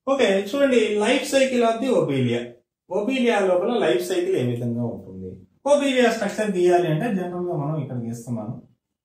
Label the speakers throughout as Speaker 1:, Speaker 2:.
Speaker 1: okay చూడండి life cycle of the Obelia Obelia లోపల life cycle ఏ విధంగా ఉంటుంది ఒబీలియా స్ట్రక్చర్ గీయాలి అంటే జనరల్ గా మనం ఇక్కడ గీస్తున్నాను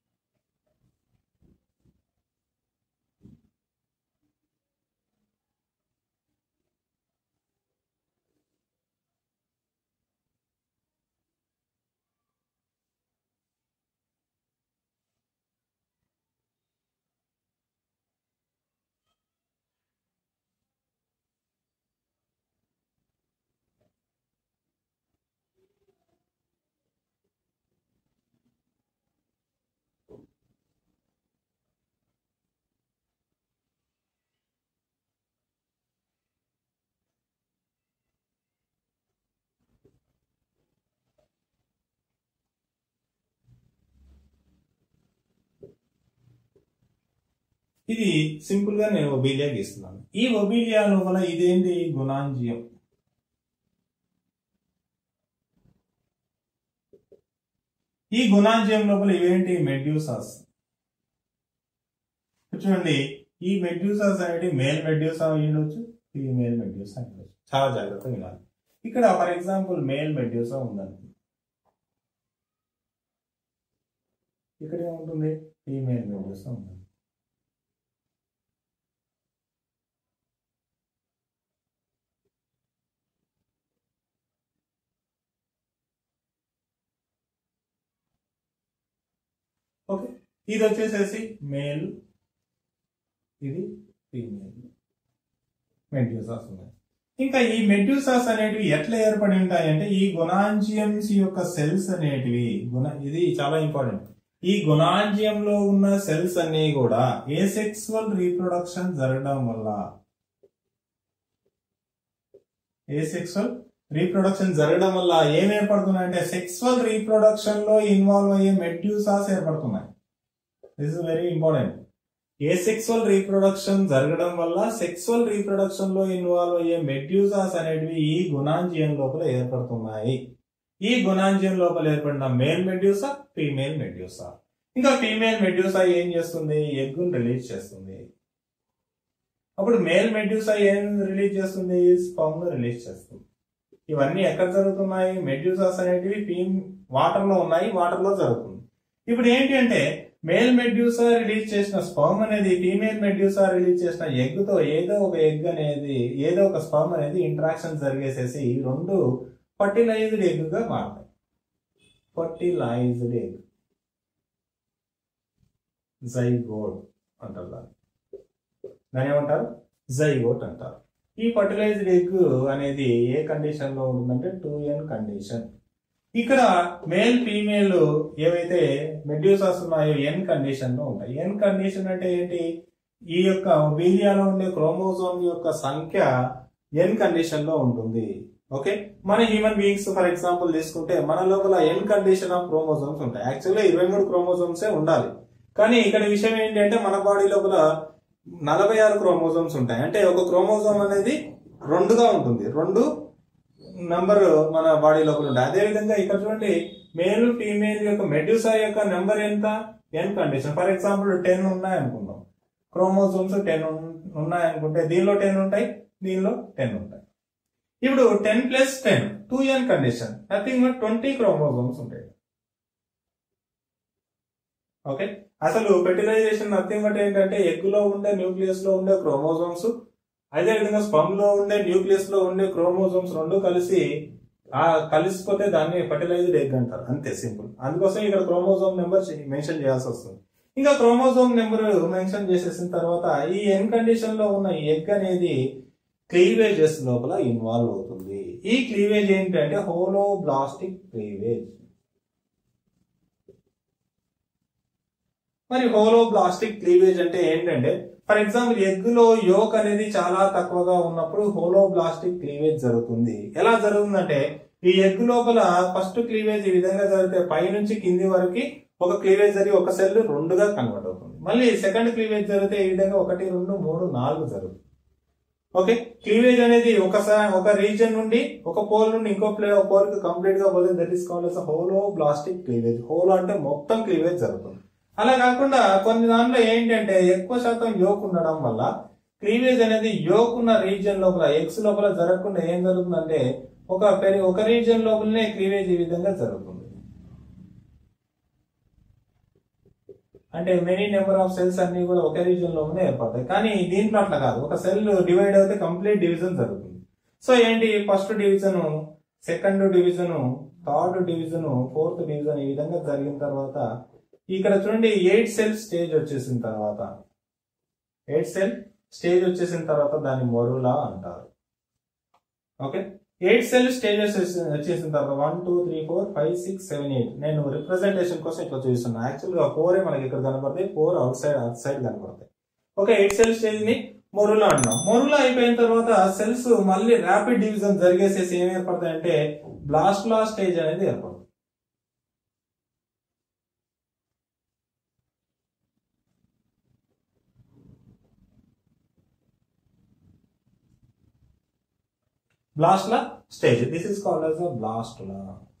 Speaker 1: ఇది సింపుల్ గా నేను ఒబీలియా గీస్తున్నాను ఈ ఒబీలియా లోపల ఇదేంటి గుణాంజియం ఈ గుణాంజియం లోపల ఇవేంటి మెడ్యూసాస్ చూడండి ఈ మెడ్యూసాస్ అనేది మేల్ మెడ్యూసా అయి ఉండొచ్చు ఫీమేల్ మెడ్యూసా అయి ఉండొచ్చు చాలా జాగ్రత్తగా వినాలి ఇక్కడ ఫర్ ఎగ్జాంపుల్ మేల్ మెడ్యూసా ఉందండి ఇక్కడ ఏముంటుంది ఫీమేల్ మెడ్యూసా ఉంటుంది ఓకే ఇది వచ్చేసేసి మేల్ ఇది ఫీమేల్ మెడ్యూసాస్ ఉన్నాయి ఇంకా ఈ మెడ్యూసాస్ అనేటివి ఎట్లా ఏర్పడి ఉంటాయి అంటే ఈ గుణాంజియమ్స్ యొక్క సెల్స్ అనేటివి గుణ ఇది చాలా ఇంపార్టెంట్ ఈ గుణాంజియంలో ఉన్న సెల్స్ అన్ని కూడా ఏ సెక్సువల్ రీప్రొడక్షన్ జరగడం వల్ల ఏ సెక్సువల్ రీప్రొడక్షన్ జరగడం వల్ల ఏం ఏర్పడుతున్నాయి అంటే సెక్సువల్ రీప్రొడక్షన్ లో ఇన్వాల్వ్ అయ్యే మెడ్యూసాస్ ఏర్పడుతున్నాయి this is very important asexual reproduction జరగడం వల్ల సెక్సువల్ రీప్రొడక్షన్ లో ఇన్వాల్వ్ అయ్యే మెడ్యూసాస్ అనేటివి ఈ గుణాంజియం లోపల ఏర్పడుతున్నాయి ఈ గుణాంజియం లోపల ఏర్పడిన మేల్ మెడ్యూసా ఫీమేల్ మెడ్యూసా ఇంకా ఫీమేల్ మెడ్యూసా ఏం చేస్తుంది ఎగ్గును రిలీజ్ చేస్తుంది అప్పుడు మేల్ మెడ్యూసా ఏం రిలీజ్ చేస్తుంది స్పర్మ్ ను రిలీజ్ చేస్తుంది ఇవన్నీ ఎక్కడ జరుగుతున్నాయి మెడ్యూసాస్ అనేటివి ఫీమ్ వాటర్ లో ఉన్నాయి వాటర్ లో జరుగుతుంది ఇప్పుడు ఏంటి అంటే మేల్ మెడ్యూసా రిలీజ్ చేసిన స్పర్మ్ అనేది ఫీమేల్ మెడ్యూసా రిలీజ్ చేసిన ఎగ్ తో ఏదో ఒక ఎగ్ అనేది ఏదో ఒక స్పర్మ్ అనేది ఇంటరాక్షన్ జరిగేసేసి ఈ రెండు ఫర్టిలైజ్డ్ ఎగ్ గా మారుతాయి ఫర్టిలైజ్డ్ ఎగ్ జైగోడ్ అంటారు దాన్ని దాని ఏమంటారు జైగోట్ అంటారు ఈ ఫర్టిలైజ్డ్ ఎగ్ అనేది ఏ కండిషన్ లో ఉంటుందంటే టూ ఎన్ కండిషన్ ఇక్కడ మేల్ ఫీమేల్ ఏవైతే మెడ్యూసాస్ ఉన్నాయో ఎన్ కండిషన్ లో ఉంటాయి ఎన్ కండిషన్ అంటే ఏంటి ఈ యొక్క వీలియాలో ఉండే క్రోమోజోమ్ యొక్క సంఖ్య ఎన్ కండిషన్ లో ఉంటుంది ఓకే మన హ్యూమన్ బీయింగ్స్ ఫర్ ఎగ్జాంపుల్ తీసుకుంటే మన లోపల ఎన్ కండిషన్ ఆఫ్ క్రోమోజోమ్స్ ఉంటాయి యాక్చువల్గా ఇరవై మూడు క్రోమోజోమ్సే ఉండాలి కానీ ఇక్కడ విషయం ఏంటంటే మన బాడీ లోపల నలభై ఆరు క్రోమోజోమ్స్ ఉంటాయి అంటే ఒక క్రోమోజోమ్ అనేది రెండుగా ఉంటుంది రెండు నంబర్ మన బాడీ లోపల ఉంటాయి అదే విధంగా ఇక్కడ చూడండి మేల్ ఫీమేల్ యొక్క మెడ్యూసా యొక్క నెంబర్ ఎంత N condition for example ten ఉన్నాయి అనుకుందాం క్రోమోజోమ్స్ టెన్ ఉన్నాయి అనుకుంటే దీనిలో టెన్ ఉంటాయి దీనిలో టెన్ ఉంటాయి ఇప్పుడు ten plus ten two N condition nothing but twenty chromosomes ఉంటాయి ఓకే అసలు ఫెర్టిలైజేషన్ నథింగ్ బట్ ఏంటంటే ఎగ్ లో ఉండే న్యూక్లియస్ లో ఉండే క్రోమోజోమ్స్ అదే విధంగా స్పమ్ లో ఉండే న్యూక్లియస్ లో ఉండే క్రోమోజోమ్స్ రెండు కలిసి ఆ కలిసిపోతే దాన్ని ఫర్టిలైజ్డ్ ఎగ్ అంటారు అంతే సింపుల్ అందుకోసం ఇక్కడ క్రోమోజోమ్ నెంబర్ మెన్షన్ చేయాల్సి వస్తుంది ఇంకా క్రోమోజోమ్ నెంబర్ మెన్షన్ చేసేసిన తర్వాత ఈ ఎన్ కండిషన్ లో ఉన్న ఎగ్ అనేది క్లీవేజెస్ లోపల ఇన్వాల్వ్ అవుతుంది ఈ క్లీవేజ్ ఏంటంటే హోలోబ్లాస్టిక్ క్లీవేజ్ మరి హోలోబ్లాస్టిక్ క్లీవేజ్ అంటే ఏంటంటే ఫర్ ఎగ్జాంపుల్ ఎగ్ లో యోక్ అనేది చాలా తక్కువగా ఉన్నప్పుడు హోలోబ్లాస్టిక్ క్లీవేజ్ జరుగుతుంది ఎలా జరుగుతుందంటే ఈ ఎగ్ లోపల ఫస్ట్ క్లీవేజ్ ఈ విధంగా జరిగితే పై నుంచి కింది వరకు ఒక క్లీవేజ్ జరిగి ఒక సెల్ రెండుగా కన్వర్ట్ అవుతుంది మళ్ళీ సెకండ్ క్లీవేజ్ జరిగితే ఈ విధంగా ఒకటి రెండు మూడు నాలుగు జరుగుతుంది ఓకే క్లీవేజ్ అనేది ఒకసారి ఒక రీజన్ నుండి ఒక పోల్ నుండి ఇంకో ప్లే పోల్ కి కంప్లీట్ గా పోతే that is called holoblastic cleavage holo అంటే మొత్తం క్లీవేజ్ జరుగుతుంది అలా కాకుండా కొన్ని దాంట్లో ఏంటంటే ఎక్కువ శాతం యోక్ ఉండడం వల్ల క్లీవేజ్ అనేది యోక్ ఉన్న రీజియన్ లోపల ఎగ్స్ లోపల జరగకుండా ఏం జరుగుతుందంటే ఒక పెరి ఒక రీజియన్ లోపలనే క్లీవేజ్ ఈ విధంగా జరుగుతుంది అంటే మెనీ నెంబర్ ఆఫ్ సెల్స్ అన్ని కూడా ఒకే రీజియన్ లోపలనే ఏర్పడతాయి కానీ దీంట్లో అట్లా కాదు ఒక సెల్ డివైడ్ అయితే కంప్లీట్ డివిజన్ జరుగుతుంది సో ఏంటి first division second division third division fourth division ఈ విధంగా జరిగిన తర్వాత ఇక్కడ చూడండి ఎయిట్ సెల్ స్టేజ్ వచ్చేసిన తర్వాత ఎయిట్ సెల్ స్టేజ్ వచ్చేసిన తర్వాత దాన్ని మొరులా అంటారు ఓకే ఎయిట్ సెల్ స్టేజెస్ వచ్చేసిన తర్వాత one two three four five six seven eight నేను రిప్రజెంటేషన్ కోసం ఇట్లా చూస్తున్నా యాక్చువల్ గా ఫోర్ మనకి ఇక్కడ కనపడతాయి four outside outside కనపడతాయి ఓకే ఎయిట్ సెల్ స్టేజ్ ని మొరులా అంటున్నాం మొరులా అయిపోయిన తర్వాత సెల్స్ మళ్ళీ ర్యాపిడ్ డివిజన్ జరిగేసేసి ఏం ఏర్పడతాయి అంటే బ్లాస్ట్లా స్టేజ్ అనేది ఏర్పడుతుంది blastula stage this is called as a blastula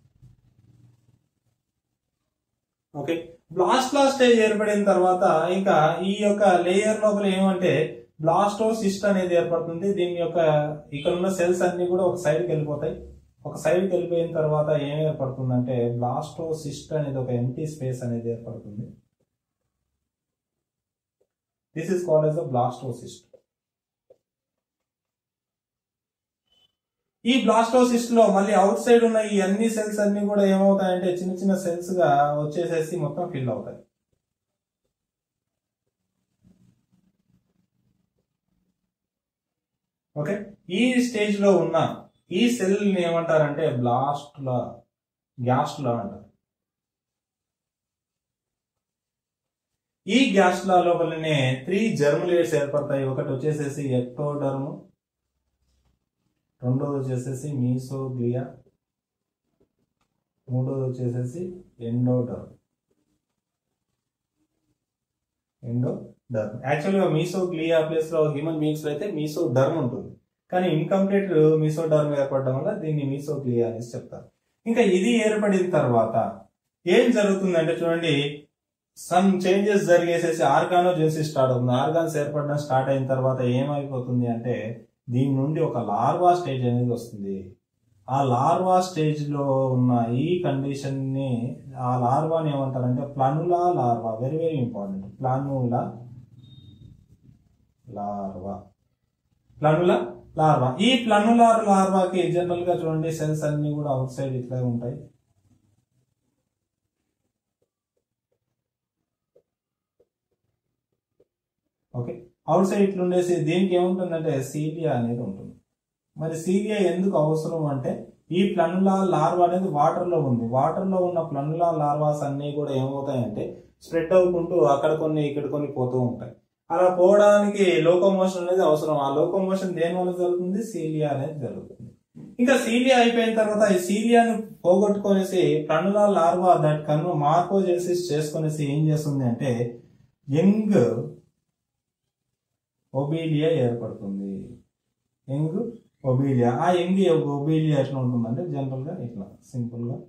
Speaker 1: okay blastula stage ఏర్పడిన తర్వాత ఇంకా ఈ యొక్క లేయర్ లోపల ఏమంటే బ్లాస్టోసిస్ట్ అనేది ఏర్పడుతుంది దీని యొక్క ఇక్కడ ఉన్న సెల్స్ అన్ని కూడా ఒక సైడ్కి వెళ్ళిపోతాయి ఒక సైడ్కి వెళ్ళిపోయిన తర్వాత ఏం ఏర్పడుతుందంటే బ్లాస్టోసిస్ట్ అనేది ఒక ఎంటీ స్పేస్ అనేది ఏర్పడుతుంది this is called as a blastocyst ఈ బ్లాస్టోసిస్ట్ లో మళ్ళీ అవుట్ సైడ్ ఉన్న ఈ అన్ని సెల్స్ అన్ని కూడా ఏమవుతాయంటే చిన్న చిన్న సెల్స్ గా వచ్చేసేసి మొత్తం ఫిల్ అవుతాయి ఓకే ఈ స్టేజ్ లో ఉన్న ఈ సెల్ ని ఏమంటారంటే బ్లాస్ట్ లా గ్యాస్ లా అంటారు ఈ గ్యాస్ లా లోపలనే త్రీ జర్ములేట్స్ ఏర్పడతాయి ఒకటి వచ్చేసేసి ఎక్టోడర్మ్ రెండోది వచ్చేసేసి మీసోగ్లియా మూడోది వచ్చేసేసి ఎండోడర్మ్ ఎండోడర్మ్ యాక్చువల్గా మీసోగ్లియా ప్లేస్ లో హ్యూమన్ బీయింగ్స్ లో అయితే మీసోడర్మ్ ఉంటుంది కానీ ఇన్కంప్లీట్ మీసోడర్మ్ ఏర్పడడం వల్ల దీన్ని మీసోగ్లియా అనేసి చెప్తారు ఇంకా ఇది ఏర్పడిన తర్వాత ఏం జరుగుతుందంటే చూడండి సమ్ చేంజెస్ జరిగేసేసి ఆర్గానోజెన్సీ స్టార్ట్ అవుతుంది ఆర్గాన్స్ ఏర్పడడం స్టార్ట్ అయిన తర్వాత ఏమైపోతుంది అంటే దీని నుండి ఒక లార్వా స్టేజ్ అనేది వస్తుంది ఆ లార్వా స్టేజ్ లో ఉన్న ఈ కండిషన్ ని ఆ లార్వాని ఏమంటారంటే planula larva very very important planula larva planula larva ఈ ప్లనులార్ లార్వాకి జనరల్ గా చూడండి సెల్స్ అన్ని కూడా అవుట్ సైడ్ ఇట్లా ఉంటాయి ఓకే అవుట్ సైడ్ ఇట్లా ఉండేసి దీనికి ఏముంటుందంటే సీలియా అనేది ఉంటుంది మరి సీలియా ఎందుకు అవసరం అంటే ఈ ప్లనులా లార్వా అనేది వాటర్ లో ఉంది వాటర్ లో ఉన్న ప్లనులా లార్వాస్ అన్ని కూడా ఏమవుతాయంటే స్ప్రెడ్ అవ్వుకుంటూ అక్కడ కొన్ని ఇక్కడ కొన్ని పోతూ ఉంటాయి అలా పోవడానికి లోకోమోషన్ అనేది అవసరం ఆ లోకోమోషన్ దేని వల్ల జరుగుతుంది సీలియా అనేది జరుగుతుంది ఇంకా సీలియా అయిపోయిన తర్వాత ఈ సీలియాను పోగొట్టుకొనేసి ప్లనులా లార్వా దట్ కన్ను మార్కోజెసిస్ చేసుకునేసి ఏం చేస్తుంది అంటే యంగ్ ఒబీలియా ఏర్పడుతుంది యంగ్ ఒబీలియా ఆ యంగ్ ఒబీలియా ఎట్లా ఉంటుందంటే జనరల్ గా ఇట్లా సింపుల్ గా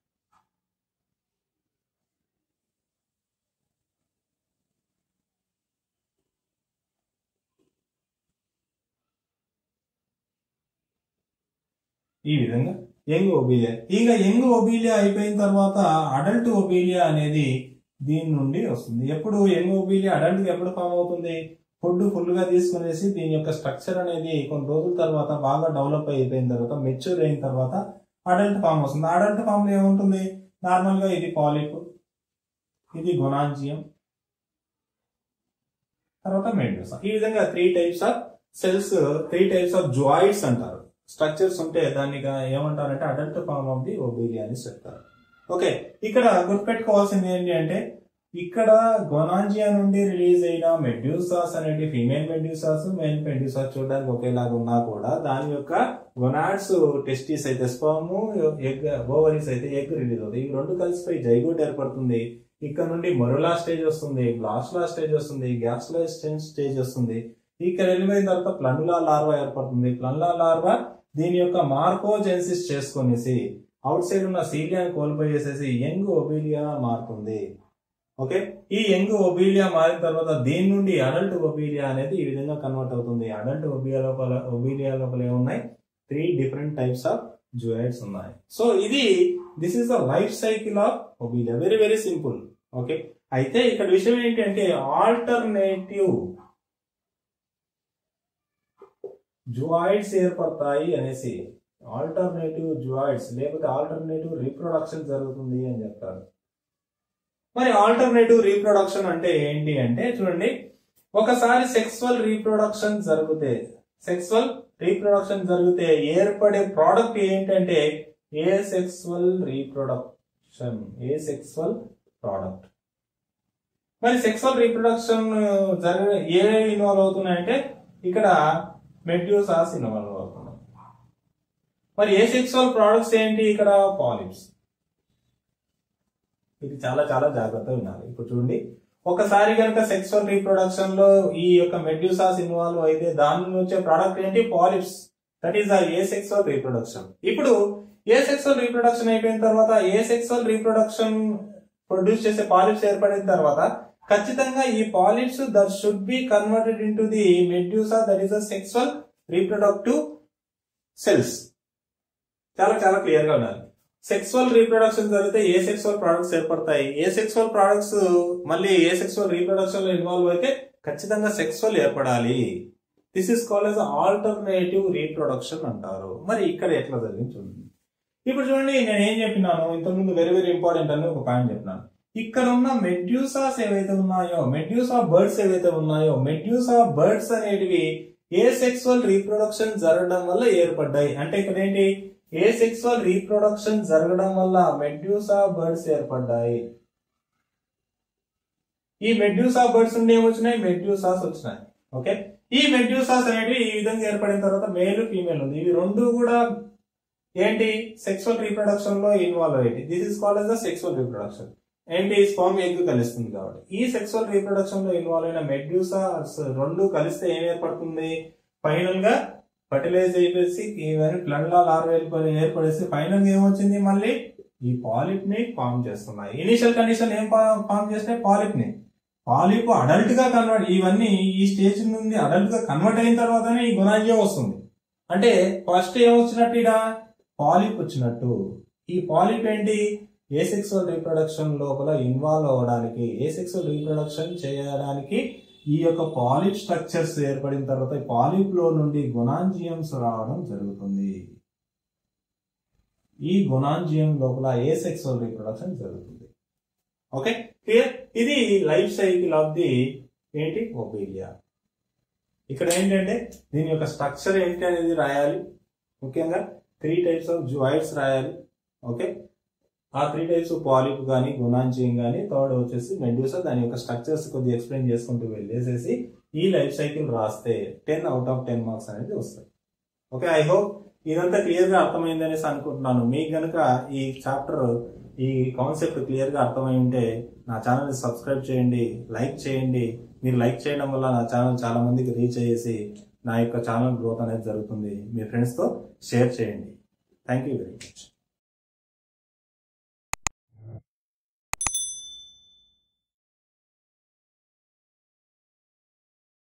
Speaker 1: ఈ విధంగా యంగ్ ఒబీలియా ఇక యంగ్ ఒబీలియా అయిపోయిన తర్వాత అడల్ట్ ఒబీలియా అనేది దీని నుండి వస్తుంది ఎప్పుడు యంగ్ ఒబీలియా అడల్ట్ ఎప్పుడు ఫామ్ అవుతుంది ఫుడ్ ఫుల్ గా తీసుకునేసి దీని యొక్క స్ట్రక్చర్ అనేది కొన్ని రోజుల తర్వాత బాగా డెవలప్ అయిపోయిన తర్వాత మెచ్యూర్ అయిన తర్వాత అడల్ట్ ఫామ్ వస్తుంది అడల్ట్ ఫామ్ లో ఏముంటుంది నార్మల్ గా ఇది పాలిప్ ఇది గొనాంజియం తర్వాత మెడ్యూసా ఈ విధంగా three types of cells three types of zooids అంటారు స్ట్రక్చర్స్ ఉంటే దాన్ని ఏమంటారంటే adult form of the Obelia అని చెప్తారు ఓకే ఇక్కడ గుర్తుపెట్టుకోవాల్సింది ఏంటి అంటే ఇక్కడ గొనాంజియా నుండి రిలీజ్ అయిన మెడ్యూసాస్ అనేవి ఫీమేల్ మెడ్యూసాస్ మేల్ మెడ్యూసాస్ చూడడానికి ఒకేలాగా ఉన్నా కూడా దాని యొక్క గొనాడ్స్ టెస్టిస్ అయితే స్పర్మ్ ఎగ్ ఓవరీస్ అయితే ఎగ్ రిలీజ్ అవుతాయి ఈ రెండు కలిసిపోయి జైగోట్ ఏర్పడుతుంది ఇక్కడ నుండి మరులా స్టేజ్ వస్తుంది బ్లాస్లా స్టేజ్ వస్తుంది గ్యాస్లా స్టేజ్ వస్తుంది ఇక్కడ వెళ్ళిపోయిన తర్వాత ప్లన్లా లార్వా ఏర్పడుతుంది ప్లన్లా లార్వా దీని యొక్క మార్కోజెన్సిస్ చేసుకునేసి అవుట్ సైడ్ ఉన్న సీలియాని కోల్పోయేసేసి యంగ్ ఒబీలియా మారుతుంది ఓకే ఈ యంగ్ ఒబీలియా మారిన తర్వాత దీని నుండి అడల్ట్ ఒబీలియా అనేది ఈ విధంగా కన్వర్ట్ అవుతుంది అడల్ట్ ఒబియా లోపల ఒబీలియా లోపల ఏమున్నాయి three different types of zooids ఉన్నాయి సో ఇది this is the life cycle of Obelia very very simple okay అయితే ఇక్కడ విషయం ఏంటంటే ఆల్టర్నేటివ్ జువాయిడ్స్ ఏర్పడతాయి అనేసి ఆల్టర్నేటివ్ జువాయిడ్స్ లేకపోతే ఆల్టర్నేటివ్ రీప్రొడక్షన్ జరుగుతుంది అని చెప్తారు మరి ఆల్టర్నేటివ్ రీప్రొడక్షన్ అంటే ఏంటి అంటే చూడండి ఒకసారి సెక్సువల్ రీప్రొడక్షన్ జరిగితే సెక్సువల్ రీప్రొడక్షన్ జరిగితే ఏర్పడే ప్రోడక్ట్ ఏంటంటే asexual reproduction asexual product మరి సెక్సువల్ రీప్రొడక్షన్ జరిగిన ఏ ఇన్వాల్వ్ అవుతున్నాయంటే ఇక్కడ మెడ్యూసాస్ ఇన్వాల్వ్ అవుతున్నాయి మరి ఏ సెక్సువల్ ప్రోడక్ట్స్ ఏంటి ఇక్కడ పాలిప్స్ ఇది చాలా చాలా జాగ్రత్తగా వినాలి ఇప్పుడు చూడండి ఒకసారి కనుక సెక్సువల్ రీప్రొడక్షన్ లో ఈ యొక్క మెడ్యూసాస్ ఇన్వాల్వ్ అయితే దాని నుంచి వచ్చే ప్రోడక్ట్ ఏంటి polyps that is asexual reproduction ఇప్పుడు ఏ సెక్సువల్ రీప్రొడక్షన్ అయిపోయిన తర్వాత ఏ సెక్సువల్ రీప్రొడక్షన్ ప్రొడ్యూస్ చేసే పాలిప్స్ ఏర్పడిన తర్వాత ఖచ్చితంగా ఈ polyps that should be converted into the medusa that is a sexual reproductive cells చాలా చాలా క్లియర్ గా ఉండాలి సెక్సువల్ రీప్రొడక్షన్ జరిగితే ఏ సెక్సువల్ ప్రొడక్ట్స్ ఏర్పడతాయి ఏ సెక్సువల్ ప్రొడక్ట్స్ మళ్ళీ ఏ సెక్సువల్ రీప్రొడక్షన్ లో ఇన్వాల్వ్ అయితే ఖచ్చితంగా సెక్సువల్ ఏర్పడాలి this is call as alternative reproduction అంటారు మరి ఇక్కడ ఎట్లా జరిగింది చూడండి ఇప్పుడు చూడండి నేను ఏం చెప్పినాను ఇంతకుముందు వెరీ వెరీ ఇంపార్టెంట్ అని ఒక పాయింట్ చెప్పినాను ఇక్కడ ఉన్న మెడ్యూసాస్ ఏవైతే ఉన్నాయో మెడ్యూసా బర్డ్స్ ఏవైతే ఉన్నాయో మెడ్యూసా బర్డ్స్ అనేటివి ఏ సెక్సువల్ రీప్రొడక్షన్ జరగడం వల్ల ఏర్పడ్డాయి అంటే ఇక్కడ ఏంటి ఏ సెక్సువల్ రీప్రొడక్షన్ జరగడం వల్ల మెడ్యూసా బర్డ్స్ ఏర్పడ్డాయి ఈ మెడ్యూసా బర్డ్స్ నుండి ఏమొచ్చినాయి మెడ్యూసాస్ వచ్చినాయి ఓకే ఈ మెడ్యూసాస్ అనేవి ఈ విధంగా ఏర్పడిన తర్వాత మేల్ ఫీమేల్ ఉంది ఇవి రెండు కూడా ఏంటి సెక్సువల్ రీప్రొడక్షన్ లో ఇన్వాల్వ్ అయ్యి this is called as the sexual reproduction ఏంటి స్పామ్ ఎగ్ కలుస్తుంది కాబట్టి ఈ సెక్సువల్ రీప్రొడక్షన్ లో ఇన్వాల్వ్ అయిన మెడ్యూసా రెండు కలిస్తే ఏం ఏర్పడుతుంది ఫైనల్ గా ఫర్టిలైజ్ అయిపోయి ఇవన్నీ ప్లండ్లా లార్వేల్ ఏర్పడేసి ఫైనల్ గా ఏమొచ్చింది మళ్ళీ ఈ పాలిప్ ని ఫామ్ చేస్తున్నాయి ఇనిషియల్ కండిషన్ ఏం ఫామ్ చేస్తే పాలిప్ ని పాలిప్ అడల్ట్ గా కన్వర్ట్ ఇవన్నీ ఈ స్టేజ్ నుండి అడల్ట్ గా కన్వర్ట్ అయిన తర్వాతనే ఈ గుణాంజం వస్తుంది అంటే ఫస్ట్ ఏమొచ్చినట్టు ఇడ పాలిప్ వచ్చినట్టు ఈ పాలిప్ ఏంటి ఏ సెక్సువల్ రీప్రొడక్షన్ లోపల ఇన్వాల్వ్ అవ్వడానికి ఏ సెక్సువల్ రీప్రొడక్షన్ చేయడానికి ఈ యొక్క పాలిప్ స్ట్రక్చర్స్ ఏర్పడిన తర్వాత ఈ పాలిప్ లో నుండి గుణాంజియమ్స్ రావడం జరుగుతుంది ఈ గుణాంజియం లోపల ఏ సెక్సువల్ రీప్రొడక్షన్ జరుగుతుంది ఓకే క్లియర్ ఇది లైఫ్ సైకిల్ ఆఫ్ ది ఏంటి ఒబేలియా ఇక్కడ ఏంటంటే దీని యొక్క స్ట్రక్చర్ ఏంటి అనేది రాయాలి ముఖ్యంగా త్రీ టైప్స్ ఆఫ్ జువైడ్స్ రాయాలి ఓకే ఆ త్రీ టైప్స్ పాలిప్ కానీ గుణాంజియం కానీ థర్డ్ వచ్చేసి మెడ్యూసా దాని యొక్క స్ట్రక్చర్స్ కొద్దిగా ఎక్స్ప్లెయిన్ చేసుకుంటూ వెళ్ళేసేసి ఈ లైఫ్ సైకిల్ రాస్తే ten out of ten marks అనేది వస్తాయి ఓకే ఐ హోప్ ఇదంతా క్లియర్ గా అర్థమైంది అనేసి అనుకుంటున్నాను మీకు గనుక ఈ చాప్టర్ ఈ కాన్సెప్ట్ క్లియర్ గా అర్థమై ఉంటే నా ఛానల్ సబ్స్క్రైబ్ చేయండి లైక్ చేయండి మీరు లైక్ చేయడం వల్ల నా ఛానల్ చాలా మందికి రీచ్ అయ్యేసి నా యొక్క ఛానల్ గ్రోత్ అనేది జరుగుతుంది మీ ఫ్రెండ్స్తో షేర్ చేయండి థ్యాంక్ యూ వెరీ మచ్